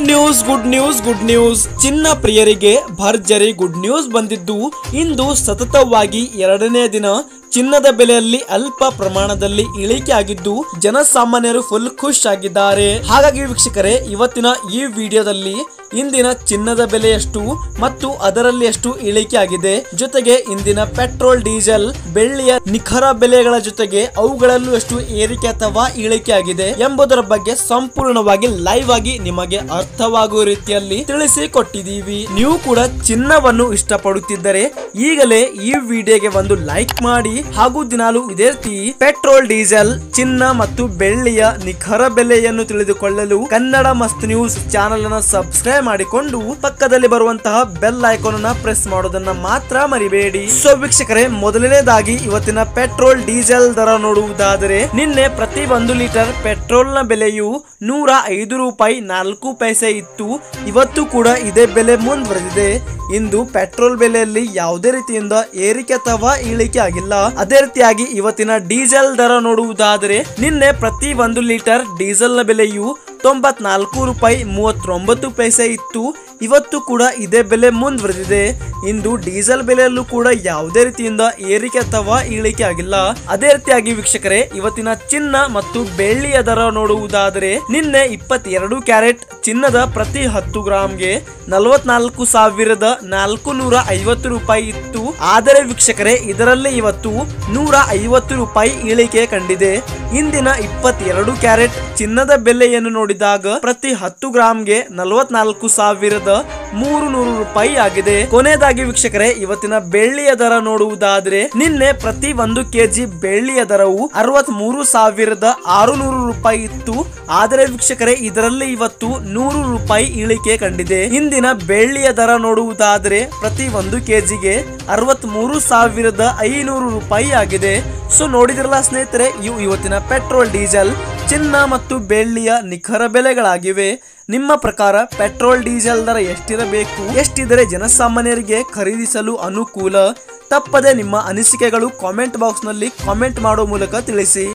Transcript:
good news good news good news ಚಿನ್ನ ಪ್ರಿಯರಿಗೆ ಭರ್ಜರಿ ಗುಡ್ ನ್ಯೂಸ್ ಬಂದಿದ್ದು ಇಂದು ಸತತವಾಗಿ ಎರಡನೇ ದಿನ ಚಿನ್ನದ ಬೆಲೆಯಲ್ಲಿ ಅಲ್ಪ ಪ್ರಮಾಣದಲ್ಲಿ ಇಳಿಕೆ ಆಗಿದ್ದು ಜನಸಾಮಾನ್ಯರು ಫುಲ್ ಖುಷ್ ಆಗಿದ್ದಾರೆ ಹಾಗಾಗಿ ವೀಕ್ಷಕರೇ ಇವತ್ತಿನ ಈ ವಿಡಿಯೋದಲ್ಲಿ ಇಂದಿನ ಚಿನ್ನದ ಬೆಲೆ ಎಷ್ಟು ಮತ್ತು ಅದರಲ್ಲಿ ಎಷ್ಟು ಇಳಿಕೆ ಆಗಿದೆ ಜೊತೆಗೆ ಇಂದಿನ ಪೆಟ್ರೋಲ್ ಡೀಸೆಲ್ ಬೆಳ್ಳಿಯ ನಿಖರ ಬೆಲೆಗಳ ಜೊತೆಗೆ ಅವುಗಳಲ್ಲೂ ಎಷ್ಟು ಏರಿಕೆ ಅಥವಾ ಇಳಿಕೆ ಆಗಿದೆ ಎಂಬುದರ ಬಗ್ಗೆ ಸಂಪೂರ್ಣವಾಗಿ ಲೈವ್ ಆಗಿ ನಿಮಗೆ ಅರ್ಥವಾಗುವ ರೀತಿಯಲ್ಲಿ ತಿಳಿಸಿ ಕೊಟ್ಟಿದ್ದೀವಿ ನೀವು ಕೂಡ ಚಿನ್ನವನ್ನು ಇಷ್ಟಪಡುತ್ತಿದ್ದರೆ ಈಗಲೇ ಈ ವಿಡಿಯೋಗೆ ಒಂದು ಲೈಕ್ ಮಾಡಿ ಹಾಗೂ ದಿನಾಲು ಇದೇ ರೀತಿ ಪೆಟ್ರೋಲ್ ಡೀಸೆಲ್ ಚಿನ್ನ ಮತ್ತು ಬೆಳ್ಳಿಯ ನಿಖರ ಬೆಲೆಯನ್ನು ತಿಳಿದುಕೊಳ್ಳಲು ಕನ್ನಡ ಮಸ್ತ್ ನ್ಯೂಸ್ ಚಾನೆಲ್ ಅನ್ನು ಸಬ್ಸ್ಕ್ರೈಬ್ ಮಾಡಿಕೊಂಡು ಪಕ್ಕದಲ್ಲಿ ಬರುವಂತಹ ಬೆಲ್ ಐಕಾನ್ ಅನ್ನ ಪ್ರೆಸ್ ಮಾಡೋದನ್ನ ಮಾತ್ರ ಮರಿಬೇಡಿ ಸೊ ವೀಕ್ಷಕರೇ ಮೊದಲನೇದಾಗಿ ಇವತ್ತಿನ ಪೆಟ್ರೋಲ್ ಡೀಸೆಲ್ ದರ ನೋಡುವುದಾದರೆ ನಿನ್ನೆ ಪ್ರತಿ ಒಂದು ಲೀಟರ್ ಪೆಟ್ರೋಲ್ ನ ಬೆಲೆಯು ನೂರ ಐದು ರೂಪಾಯಿ ನಾಲ್ಕು ಪೈಸೆ ಇತ್ತು ಇವತ್ತು ಕೂಡ ಇದೇ ಬೆಲೆ ಮುಂದುವರೆದಿದೆ ಇಂದು ಪೆಟ್ರೋಲ್ ಬೆಲೆಯಲ್ಲಿ ಯಾವುದೇ ರೀತಿಯಿಂದ ಏರಿಕೆ ಅಥವಾ ಇಳಿಕೆ ಆಗಿಲ್ಲ ಅದೇ ರೀತಿಯಾಗಿ ಇವತ್ತಿನ ಡೀಸೆಲ್ ದರ ನೋಡುವುದಾದರೆ ನಿನ್ನೆ ಪ್ರತಿ ಒಂದು ಲೀಟರ್ ಡೀಸೆಲ್ ನ ಬೆಲೆಯು ತೊಂಬತ್ನಾಲ್ಕು ರೂಪಾಯಿ ಮೂವತ್ತೊಂಬತ್ತು ಪೈಸೆ ಇತ್ತು ಇವತ್ತು ಕೂಡ ಇದೇ ಬೆಲೆ ಮುಂದುವರೆದಿದೆ ಇಂದು ಡೀಸೆಲ್ ಬೆಲೆಯಲ್ಲೂ ಕೂಡ ಯಾವುದೇ ರೀತಿಯಿಂದ ಏರಿಕೆ ಅಥವಾ ಇಳಿಕೆ ಆಗಿಲ್ಲ ಅದೇ ರೀತಿಯಾಗಿ ವೀಕ್ಷಕರೇ ಇವತ್ತಿನ ಚಿನ್ನ ಮತ್ತು ಬೆಳ್ಳಿಯ ದರ ನೋಡುವುದಾದರೆ ನಿನ್ನೆ ಇಪ್ಪತ್ತೆರಡು ಕ್ಯಾರೆಟ್ ಚಿನ್ನದ ಪ್ರತಿ ಹತ್ತು ಗ್ರಾಮ್ಗೆ ನಲವತ್ನಾಲ್ಕು ಸಾವಿರದ ನಾಲ್ಕು ನೂರ ಐವತ್ತು ರೂಪಾಯಿ ಇತ್ತು ಆದರೆ ವೀಕ್ಷಕರೇ ಇದರಲ್ಲಿ ಇವತ್ತು ನೂರ ಐವತ್ತು ರೂಪಾಯಿ ಇಳಿಕೆ ಕಂಡಿದೆ ಇಂದಿನ ಇಪ್ಪತ್ತೆರಡು ಕ್ಯಾರೆಟ್ ಚಿನ್ನದ ಬೆಲೆಯನ್ನು ನೋಡಿದಾಗ ಪ್ರತಿ ಹತ್ತು ಗ್ರಾಮ್ಗೆ ನಲವತ್ನಾಲ್ಕು ಸಾವಿರದ ಮೂರು ನೂರು ರೂಪಾಯಿ ಆಗಿದೆ ಕೊನೆಯದಾಗಿ ವೀಕ್ಷಕರೇ ಇವತ್ತಿನ ಬೆಳ್ಳಿಯ ದರ ನೋಡುವುದಾದ್ರೆ ನಿನ್ನೆ ಪ್ರತಿ ಒಂದು ಕೆಜಿ ಬೆಳ್ಳಿಯ ದರವು ಅರವತ್ ಮೂರು ಸಾವಿರದ ಆರು ನೂರು ರೂಪಾಯಿ ಇತ್ತು ಆದರೆ ವೀಕ್ಷಕರೇ ಇದರಲ್ಲಿ ಇವತ್ತು ನೂರು ರೂಪಾಯಿ ಇಳಿಕೆ ಕಂಡಿದೆ ಇಂದಿನ ಬೆಳ್ಳಿಯ ದರ ನೋಡುವುದಾದ್ರೆ ಪ್ರತಿ ಒಂದು ಕೆಜಿಗೆ ಅರವತ್ ಮೂರು ಸಾವಿರದ ಐನೂರು ರೂಪಾಯಿ ಆಗಿದೆ ಸೊ ನೋಡಿದ್ರಲ್ಲ ಸ್ನೇಹಿತರೆ ಇವು ಇವತ್ತಿನ ಪೆಟ್ರೋಲ್ ಡೀಸೆಲ್ ಚಿನ್ನ ಮತ್ತು ಬೆಳ್ಳಿಯ ನಿಖರ ಬೆಲೆಗಳಾಗಿವೆ ನಿಮ್ಮ ಪ್ರಕಾರ ಪೆಟ್ರೋಲ್ ಡೀಸೆಲ್ ದರ ಎಷ್ಟಿರಬೇಕು ಎಷ್ಟಿದರೆ ಜನಸಾಮಾನ್ಯರಿಗೆ ಖರೀದಿಸಲು ಅನುಕೂಲ ತಪ್ಪದೆ ನಿಮ್ಮ ಅನಿಸಿಕೆಗಳು ಕಾಮೆಂಟ್ ಬಾಕ್ಸ್ ನಲ್ಲಿ ಕಾಮೆಂಟ್ ಮಾಡುವ ಮೂಲಕ ತಿಳಿಸಿ